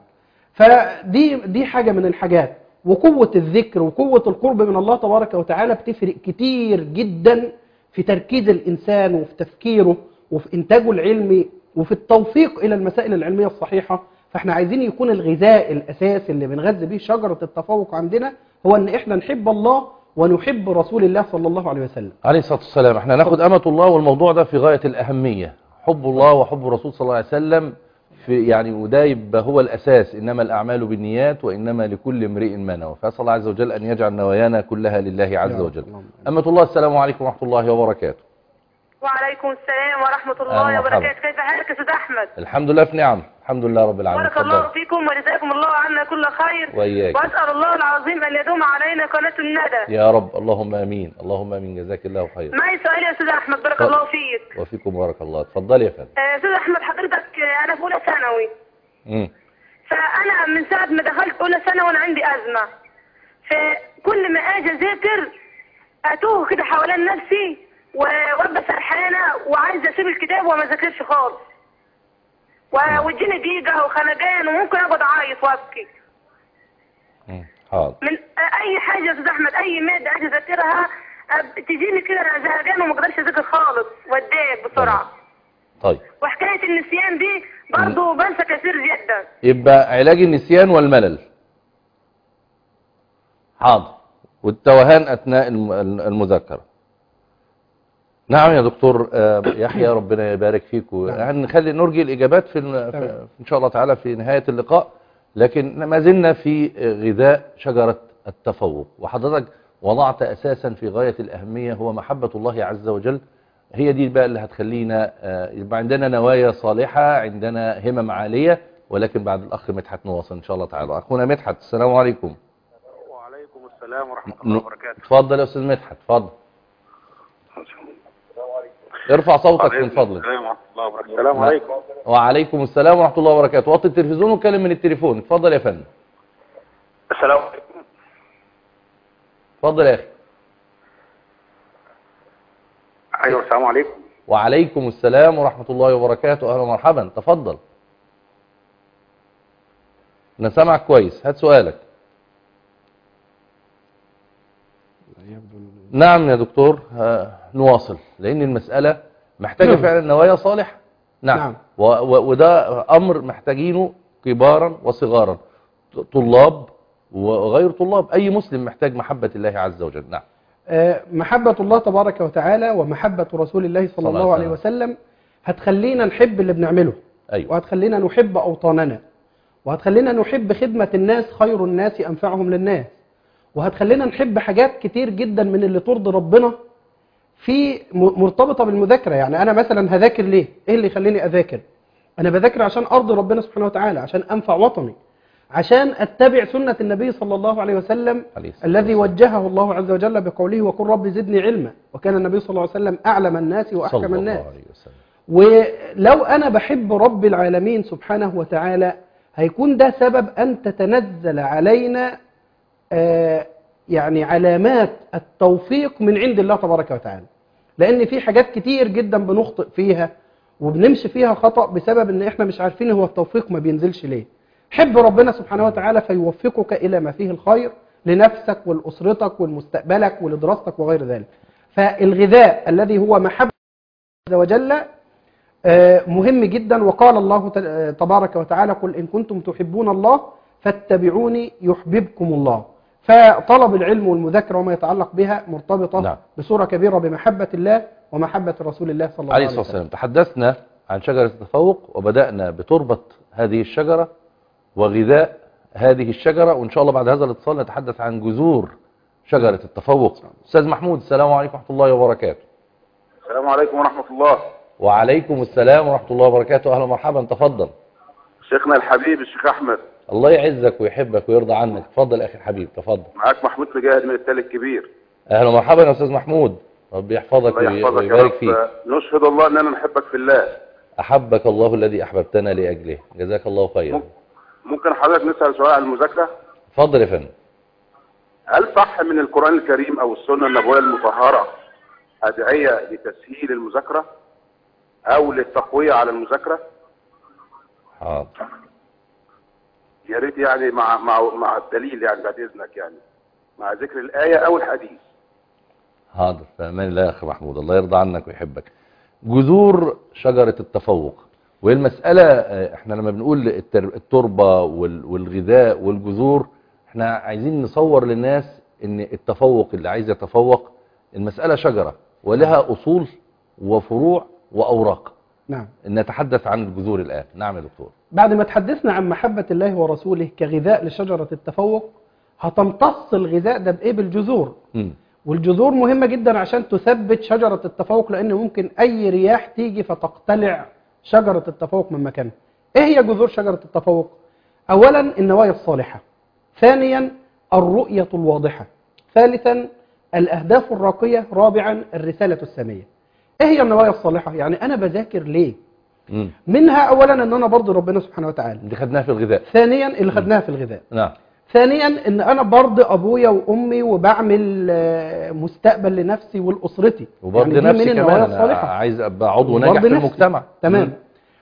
فدي دي حاجة من الحاجات وقوة الذكر وقوة القرب من الله تبارك وتعالى بتفرق كتير جدا في تركيز الإنسان وفي تفكيره وفي إنتاجه العلمي وفي التوفيق إلى المسائل العلمية الصحيحة فاحنا عايزين يكون الغذاء الأساسي اللي بنغذي به شجرة التفوق عندنا هو أن احنا نحب الله ونحب رسول الله صلى الله عليه وسلم عليه الصلاة والسلام احنا ناخد أمة الله والموضوع ده في غاية الأهمية حب الله وحب الرسول صلى الله عليه وسلم في يعني وده يبقى هو الأساس إنما الأعمال بالنيات وإنما لكل امرئ ما نوى فأسأل الله عز وجل أن يجعل نوايانا كلها لله عز يا رب. وجل اللهم آمين. أمة الله السلام عليكم ورحمة الله وبركاته وعليكم السلام ورحمة أهلا الله ومرحبا. وبركاته كيف حالك يا أستاذ أحمد؟ الحمد لله في نعم الحمد لله رب العالمين بارك الله اتفضل. فيكم وجزاكم الله عنا كل خير وإياك. وأسأل الله العظيم أن يدوم علينا قناة الندى يا رب اللهم آمين اللهم آمين جزاك الله خير معي سؤال يا أستاذ أحمد بارك اتفضل. الله فيك وفيكم بارك الله اتفضل يا فندم آه، أستاذ أحمد حضرتك آه، أنا في أولى ثانوي مم. فأنا من ساعة ما دخلت أولى ثانوي وأنا عندي أزمة فكل ما أجي أذاكر أتوه كده حوالين نفسي و- وأبقى سرحانة وعايزة أسيب الكتاب وما أذاكرش خالص و- وتجيني ضيقة وخنجان وممكن أقعد أعيط وأبكي مم. حاضر من اي حاجه يا استاذ احمد اي ماده اجي اذاكرها أب- تجيني كده انا زهقان وما اقدرش اذاكر خالص واتضايق بسرعه طيب وحكايه النسيان دي برضه بنسى كثير جدا يبقى علاج النسيان والملل حاضر والتوهان أثناء الم- المذاكرة نعم يا دكتور آه، يحيى ربنا يبارك فيك هنخلي نرجي الإجابات في, الم- في تمام. إن شاء الله تعالى في نهاية اللقاء لكن ما زلنا في غذاء شجرة التفوق وحضرتك وضعت أساسا في غاية الأهمية هو محبة الله عز وجل هي دي بقى اللي هتخلينا آه، يبقى عندنا نوايا صالحة عندنا همم عالية ولكن بعد الأخ مدحت نواصل إن شاء الله تعالى أخونا مدحت السلام عليكم وعليكم السلام ورحمة ن- الله وبركاته اتفضل يا أستاذ مدحت اتفضل ارفع صوتك من فضلك السلام ورحمة الله وبركاته السلام عليكم وعليكم السلام ورحمة الله وبركاته وطي التلفزيون واتكلم من التليفون اتفضل يا فندم السلام عليكم اتفضل يا أخي أيوة السلام عليكم وعليكم السلام ورحمة الله وبركاته أهلا ومرحبا تفضل أنا سامعك كويس هات سؤالك نعم يا دكتور ها، نواصل لأن المسألة محتاجة نعم. فعلا نوايا صالح نعم, نعم. و و وده أمر محتاجينه كبارا وصغارا ط- طلاب وغير طلاب أي مسلم محتاج محبة الله عز وجل نعم آه، محبة الله تبارك وتعالى ومحبة رسول الله صلى صلى الله الله عليه عليه وسلم هتخلينا نحب اللي بنعمله أيوة وهتخلينا نحب أوطاننا وهتخلينا نحب خدمة الناس خير الناس أنفعهم للناس وهتخلينا نحب حاجات كتير جدا من اللي ترضي ربنا في م- مرتبطة بالمذاكرة يعني أنا مثلا هذاكر ليه؟ إيه اللي يخليني أذاكر؟ أنا بذاكر عشان أرضي ربنا سبحانه وتعالى عشان أنفع وطني عشان اتبع سنة النبي صلى الله عليه وسلم عليه الصلاة الذي والسلام. وجهه الله عز وجل بقوله وقل رب زدني علما وكان النبي صلى الله عليه وسلم أعلم الناس صلى وأحكم الله الناس عليه وسلم ولو أنا بحب رب العالمين سبحانه وتعالى هيكون ده سبب أن تتنزل علينا آه، يعني علامات التوفيق من عند الله تبارك وتعالى لأن في حاجات كتير جدا بنخطئ فيها وبنمشي فيها خطأ بسبب ان احنا مش عارفين هو التوفيق ما بينزلش ليه حب ربنا سبحانه وتعالى فيوفقك إلى ما فيه الخير لنفسك ولأسرتك ولمستقبلك ولدراستك وغير ذلك فالغذاء الذي هو محبة عز وجل آه، مهم جدا وقال الله ت- آه، تبارك وتعالى قل إن كنتم تحبون الله فاتبعوني يحببكم الله فطلب العلم والمذاكرة وما يتعلق بها مرتبطة نعم. بصورة كبيرة بمحبة الله ومحبة رسول الله صلى الله عليه عليه الصلاة وسلم والسلام تحدثنا عن شجرة التفوق وبدأنا بتربة هذه الشجرة وغذاء هذه الشجرة وإن شاء الله بعد هذا الاتصال نتحدث عن جذور شجرة التفوق أستاذ محمود السلام عليكم ورحمة الله وبركاته السلام عليكم ورحمة الله وعليكم السلام ورحمة الله وبركاته أهلا ومرحبا تفضل شيخنا الحبيب الشيخ أحمد الله يعزك ويحبك ويرضى عنك تفضل أخي الحبيب تفضل معاك محمود مجاهد من التل الكبير أهلا ومرحبا يا أستاذ محمود ربي يحفظك الله وي- يحفظك يا ويبارك رب فيك نشهد الله أننا نحبك في الله أحبك الله الذي أحببتنا لأجله جزاك الله خيرا ممكن حضرتك نسأل سؤال عن المذاكرة اتفضل يا فندم هل صح من القرآن الكريم أو السنة النبوية المطهرة أدعية لتسهيل المذاكرة أو للتقوية على المذاكرة حاضر يا ريت يعني مع مع مع الدليل يعني بعد إذنك يعني مع ذكر الآية أو الحديث حاضر في امان الله يا اخي محمود الله يرضى عنك ويحبك جذور شجرة التفوق وهي المسألة آه، احنا لما بنقول التر- التربة وال- والغذاء والجذور احنا عايزين نصور للناس ان التفوق اللي عايز يتفوق المسألة شجرة ولها اصول وفروع واوراق نعم نتحدث عن الجذور الان نعم يا دكتور بعد ما تحدثنا عن محبة الله ورسوله كغذاء لشجرة التفوق هتمتص الغذاء ده بإيه بالجذور مم. والجذور مهمة جدا عشان تثبت شجرة التفوق لأن ممكن أي رياح تيجي فتقتلع شجرة التفوق من مكانها إيه هي جذور شجرة التفوق؟ أولا النوايا الصالحة ثانيا الرؤية الواضحة ثالثا الأهداف الراقية رابعا الرسالة السامية إيه هي النوايا الصالحة؟ يعني أنا بذاكر ليه؟ مم. منها أولا أن أنا برضي ربنا سبحانه وتعالى دي خدناها في الغذاء ثانيا اللي خدناها في الغذاء نعم ثانيا ان انا برضي ابويا وامي وبعمل آه، مستقبل لنفسي ولاسرتي وبرضه يعني دي نفسي من كمان النوايا انا الصالحه عايز ابقى عضو ناجح وبرضه في نفسي. المجتمع تمام مم.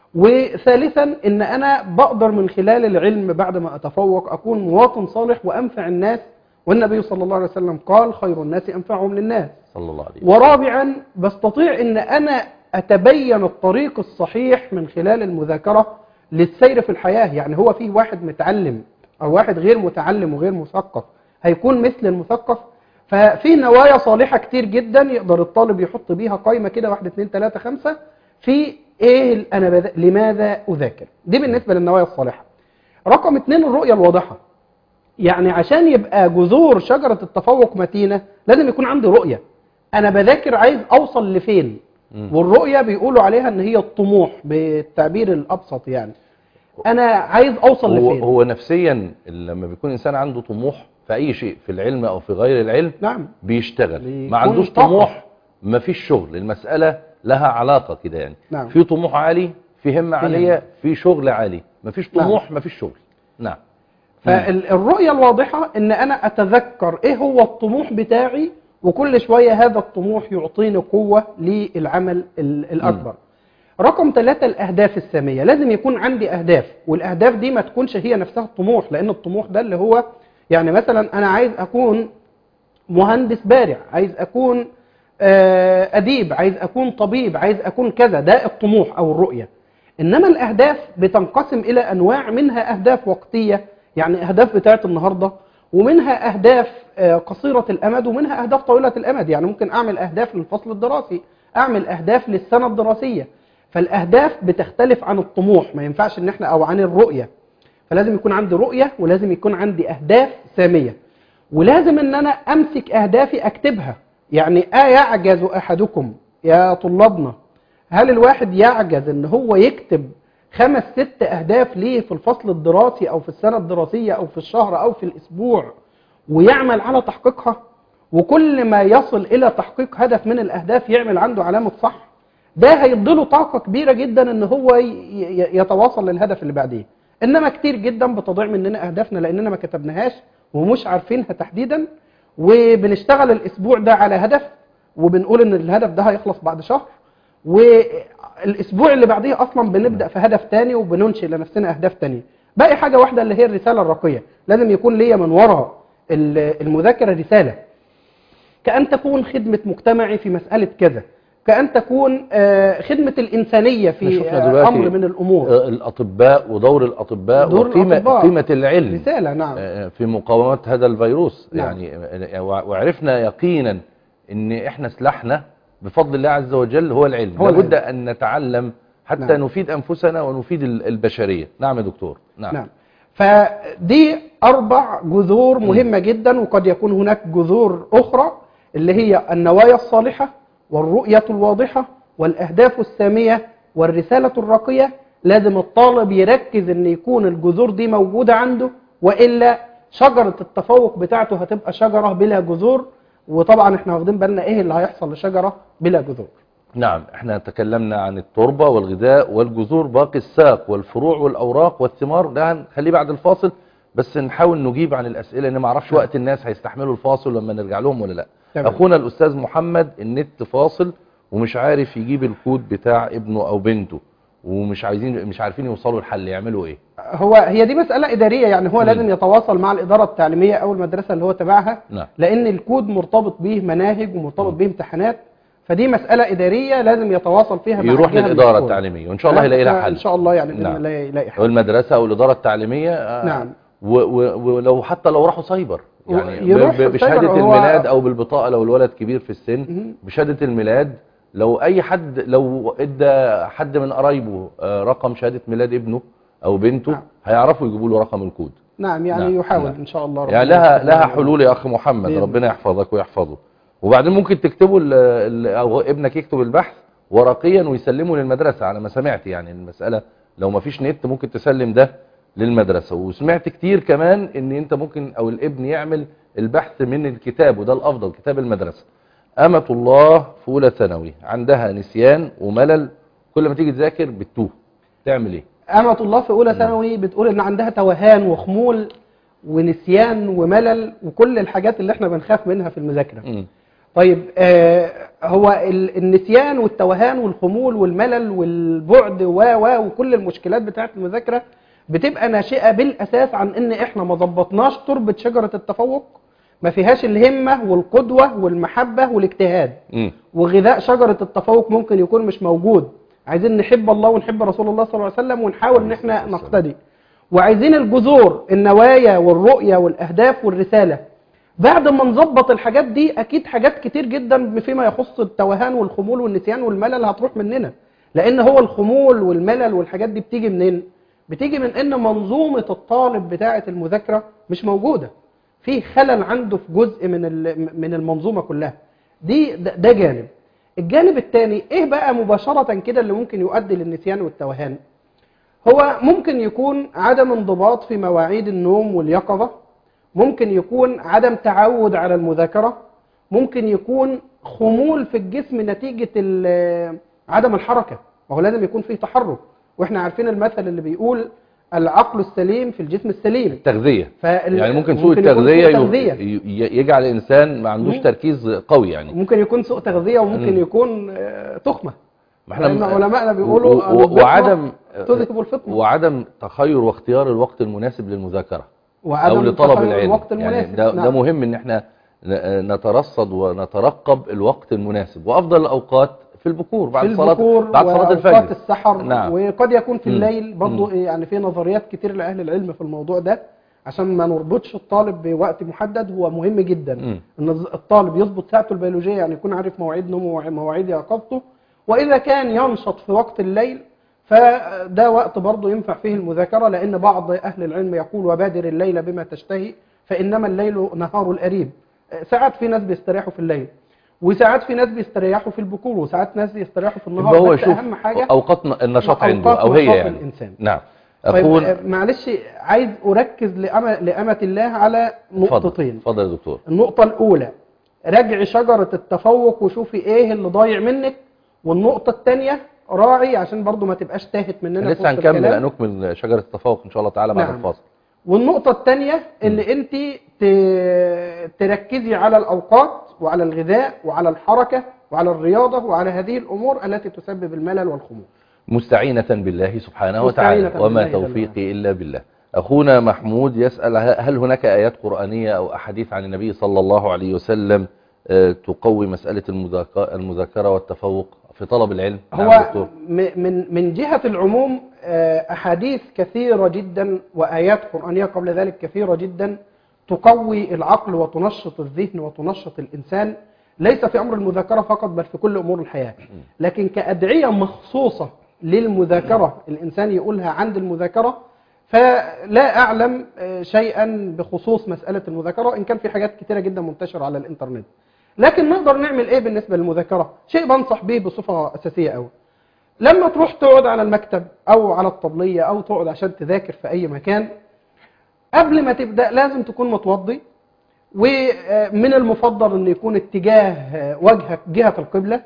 وثالثا ان انا بقدر من خلال العلم بعد ما اتفوق اكون مواطن صالح وانفع الناس والنبي صلى الله عليه وسلم قال خير الناس انفعهم للناس صلى الله عليه وسلم ورابعا بستطيع ان انا اتبين الطريق الصحيح من خلال المذاكرة للسير في الحياة يعني هو فيه واحد متعلم او واحد غير متعلم وغير مثقف هيكون مثل المثقف ففي نوايا صالحة كتير جدا يقدر الطالب يحط بيها قائمة كده واحد اتنين تلاتة خمسة في ايه ال- انا بذ... لماذا اذاكر دي بالنسبة للنوايا الصالحة رقم اتنين الرؤية الواضحة يعني عشان يبقى جذور شجرة التفوق متينة لازم يكون عندي رؤية انا بذاكر عايز اوصل لفين مم. والرؤية بيقولوا عليها ان هي الطموح بالتعبير الابسط يعني انا عايز اوصل هو, لفين هو نفسيا لما بيكون انسان عنده طموح في اي شيء في العلم او في غير العلم نعم بيشتغل بيكون ما عندوش طاقة. طموح ما فيش شغل المسألة لها علاقة كده يعني نعم. في طموح عالي في همة عالية في شغل عالي ما فيش نعم. طموح ما فيش شغل نعم فالرؤية الواضحة ان انا اتذكر ايه هو الطموح بتاعي وكل شوية هذا الطموح يعطيني قوة للعمل ال- الاكبر رقم ثلاثة الاهداف السامية لازم يكون عندي اهداف والاهداف دي ما تكونش هي نفسها الطموح لان الطموح ده اللي هو يعني مثلا انا عايز اكون مهندس بارع عايز اكون آه، اديب عايز اكون طبيب عايز اكون كذا ده الطموح او الرؤية انما الاهداف بتنقسم الى انواع منها اهداف وقتية يعني اهداف بتاعت النهاردة ومنها اهداف آه، قصيرة الامد ومنها اهداف طويلة الامد يعني ممكن اعمل اهداف للفصل الدراسي اعمل اهداف للسنة الدراسية فالاهداف بتختلف عن الطموح ما ينفعش ان احنا او عن الرؤية فلازم يكون عندي رؤية ولازم يكون عندي اهداف سامية ولازم ان انا امسك اهدافي اكتبها يعني ايعجز احدكم يا طلابنا هل الواحد يعجز ان هو يكتب خمس ست اهداف ليه في الفصل الدراسي او في السنه الدراسيه او في الشهر او في الاسبوع ويعمل على تحقيقها وكل ما يصل الى تحقيق هدف من الاهداف يعمل عنده علامه صح ده هيديله طاقه كبيره جدا ان هو ي- ي- يتواصل للهدف اللي بعديه انما كتير جدا بتضيع مننا اهدافنا لاننا ما كتبناهاش ومش عارفينها تحديدا وبنشتغل الاسبوع ده على هدف وبنقول ان الهدف ده هيخلص بعد شهر والاسبوع اللي بعديه اصلا بنبدا في هدف تاني وبننشئ لنفسنا اهداف تانية باقي حاجه واحده اللي هي الرساله الرقيه لازم يكون ليا من وراء ال- المذاكره رساله كأن تكون خدمة مجتمعي في مسألة كذا كأن تكون آه، خدمة الإنسانية احنا في شفنا آه، دلوقتي أمر من الأمور آه، الأطباء ودور الأطباء دور وقيمة الأطباء. قيمة العلم رسالة نعم آه، في مقاومة هذا الفيروس نعم. يعني آه، وع- وعرفنا يقينا ان احنا سلاحنا بفضل الله عز وجل هو العلم هو لابد العلم. ان نتعلم حتى نعم. نفيد انفسنا ونفيد ال- البشرية نعم يا دكتور نعم, نعم فدي أربع جذور مهمة جدا وقد يكون هناك جذور أخرى اللي هي النوايا الصالحة والرؤية الواضحة والأهداف السامية والرسالة الراقية لازم الطالب يركز ان يكون الجذور دي موجودة عنده وإلا شجرة التفوق بتاعته هتبقى شجرة بلا جذور وطبعا احنا واخدين بالنا ايه اللي هيحصل لشجرة بلا جذور نعم احنا تكلمنا عن التربة والغذاء والجذور باقي الساق والفروع والأوراق والثمار ده هنخليه بعد الفاصل بس نحاول نجيب عن الأسئلة ان ما اعرفش وقت الناس هيستحملوا الفاصل لما نرجع لهم ولا لا تمام. اخونا الاستاذ محمد النت فاصل ومش عارف يجيب الكود بتاع ابنه او بنته ومش عايزين مش عارفين يوصلوا الحل يعملوا ايه هو هي دي مسألة إدارية يعني هو مم. لازم يتواصل مع الإدارة التعليمية أو المدرسة اللي هو تبعها نعم لأن الكود مرتبط به مناهج ومرتبط به امتحانات فدي مسألة إدارية لازم يتواصل فيها مع يروح الجهة للإدارة المسؤولة. التعليمية وإن شاء الله هيلاقي لها حل إن شاء الله يعني بإذن نعم. الله يلاقي أو حل المدرسة أو الإدارة التعليمية آه، نعم. و- و- ولو حتى لو راحوا سايبر يعني ب- يروح ب- بشهادة سايبر، هو- الميلاد أو بالبطاقة لو الولد كبير في السن مهم. بشهادة الميلاد لو أي حد لو ادى حد من قرايبه آه، رقم شهادة ميلاد ابنه أو بنته نعم. هيعرفوا يجيبوا له رقم الكود نعم يعني نعم. يحاول نعم. إن شاء الله ربنا يعني لها يستر لها علينا. حلول يا اخ محمد بإذن ربنا يحفظك ويحفظه وبعدين ممكن تكتبوا ال- ال- او ابنك يكتب البحث ورقيا ويسلمه للمدرسه على ما سمعت يعني المساله لو ما فيش نت ممكن تسلم ده للمدرسه وسمعت كتير كمان ان انت ممكن او الابن يعمل البحث من الكتاب وده الافضل كتاب المدرسه امه الله في اولى ثانوي عندها نسيان وملل كل ما تيجي تذاكر بتتوه تعمل ايه أمة الله في أولى ثانوي بتقول إن عندها توهان وخمول ونسيان وملل وكل الحاجات اللي احنا بنخاف منها في المذاكرة مم. طيب آه هو ال- النسيان والتوهان والخمول والملل والبعد و و وكل المشكلات بتاعت المذاكرة بتبقى ناشئة بالأساس عن إن إحنا ما ظبطناش تربة شجرة التفوق ما فيهاش الهمة والقدوة والمحبة والاجتهاد مم. وغذاء شجرة التفوق ممكن يكون مش موجود عايزين نحب الله ونحب رسول الله صلى الله عليه وسلم ونحاول ان احنا نقتدي وعايزين الجذور النوايا والرؤية والاهداف والرسالة بعد ما نظبط الحاجات دي اكيد حاجات كتير جدا فيما يخص التوهان والخمول والنسيان والملل هتروح مننا لان هو الخمول والملل والحاجات دي بتيجي منين بتيجي من ان منظومة الطالب بتاعة المذاكرة مش موجودة في خلل عنده في جزء من ال- من المنظومة كلها دي ده, ده جانب الجانب الثاني ايه بقى مباشرة كده اللي ممكن يؤدي للنسيان والتوهان هو ممكن يكون عدم انضباط في مواعيد النوم واليقظة ممكن يكون عدم تعود على المذاكرة ممكن يكون خمول في الجسم نتيجة ال- عدم الحركة ما هو لازم يكون فيه تحرك واحنا عارفين المثل اللي بيقول العقل السليم في الجسم السليم التغذيه فال- يعني ممكن سوء يكون التغذية سوء ي- تغذية. ي- يجعل الإنسان ما عندوش مم. تركيز قوي يعني ممكن يكون سوء تغذية وممكن مم. يكون آه، تخمة ما لأن علماءنا بيقولوا و- و- الفطنة وعدم تذهب الفطنة وعدم تخير واختيار الوقت المناسب للمذاكرة وعدم أو لطلب تخيل العلم الوقت يعني المناسب ده, ده نعم. مهم إن احنا ن- نترصد ونترقب الوقت المناسب وأفضل الأوقات في البكور بعد في صلاة البكور بعد صلاة وأوقات الفجر السحر نعم. وقد يكون في مم. الليل برضو مم. يعني في نظريات كتير لأهل العلم في الموضوع ده عشان ما نربطش الطالب بوقت محدد هو مهم جدا مم. ان الطالب يظبط ساعته البيولوجيه يعني يكون عارف مواعيد نومه ومواعيد يقظته واذا كان ينشط في وقت الليل فده وقت برضه ينفع فيه المذاكره لان بعض اهل العلم يقول وبادر الليل بما تشتهي فانما الليل نهار القريب ساعات في ناس بيستريحوا في الليل وساعات في ناس بيستريحوا في البكور وساعات ناس بيستريحوا في النهار يبقى هو بس يشوف اهم حاجه اوقات ن- النشاط عنده أوقات او هي نشاط يعني الإنسان. نعم طيب اخونا آه، معلش عايز اركز لأمة, لأمة الله على اتفضل نقطتين اتفضل يا دكتور النقطة الأولى راجع شجرة التفوق وشوفي ايه اللي ضايع منك والنقطة الثانية راعي عشان برضو ما تبقاش تاهت مننا في لسه وسط هنكمل الكلام. نكمل شجره التفوق ان شاء الله تعالى بعد نعم. الفاصل والنقطة الثانية اللي انت ت- تركزي على الأوقات وعلى الغذاء وعلى الحركة وعلى الرياضة وعلى هذه الأمور التي تسبب الملل والخمول مستعينة بالله سبحانه مستعينة وتعالى وما بالله جل توفيقي إلا بالله أخونا محمود يسأل ه- هل هناك آيات قرآنية أو أحاديث عن النبي صلى الله عليه وسلم آه، تقوي مسألة المذاك- المذاكرة والتفوق في طلب العلم نعم هو دكتور. م- من من جهة العموم آه، أحاديث كثيرة جدا وآيات قرآنية قبل ذلك كثيرة جدا تقوي العقل وتنشط الذهن وتنشط الإنسان ليس في أمر المذاكرة فقط بل في كل أمور الحياة لكن كأدعية مخصوصة للمذاكرة الإنسان يقولها عند المذاكرة فلا أعلم آه، شيئا بخصوص مسألة المذاكرة إن كان في حاجات كثيرة جدا منتشرة على الإنترنت لكن نقدر نعمل إيه بالنسبة للمذاكرة شيء بنصح به بصفة أساسية أوي لما تروح تقعد على المكتب أو على الطبلية أو تقعد عشان تذاكر في أي مكان قبل ما تبدأ لازم تكون متوضي ومن المفضل أن يكون اتجاه وجهك جهة القبلة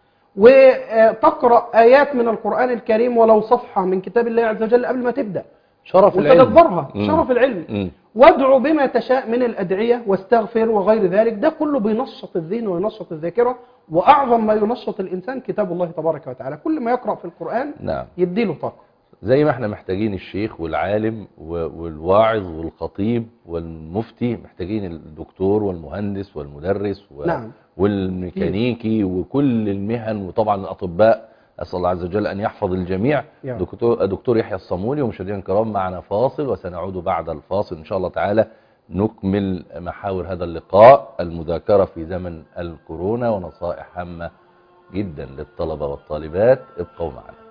وتقرأ آيات من القرآن الكريم ولو صفحة من كتاب الله عز وجل قبل ما تبدأ شرف العلم وتدبرها مم. شرف العلم مم. وادعو بما تشاء من الأدعية واستغفر وغير ذلك ده كله بينشط الذهن وينشط الذاكرة وأعظم ما ينشط الإنسان كتاب الله تبارك وتعالى كل ما يقرأ في القرآن نعم يديله طاقة زي ما احنا محتاجين الشيخ والعالم و- والواعظ والخطيب والمفتي محتاجين الدكتور والمهندس والمدرس و- نعم. والميكانيكي وكل المهن وطبعا الأطباء أسأل الله عز وجل أن يحفظ الجميع يا رب. دكتور, دكتور يحيى الصمولي ومشاهدينا الكرام معنا فاصل وسنعود بعد الفاصل إن شاء الله تعالى نكمل محاور هذا اللقاء المذاكرة في زمن الكورونا ونصائح هامة جدا للطلبة والطالبات ابقوا معنا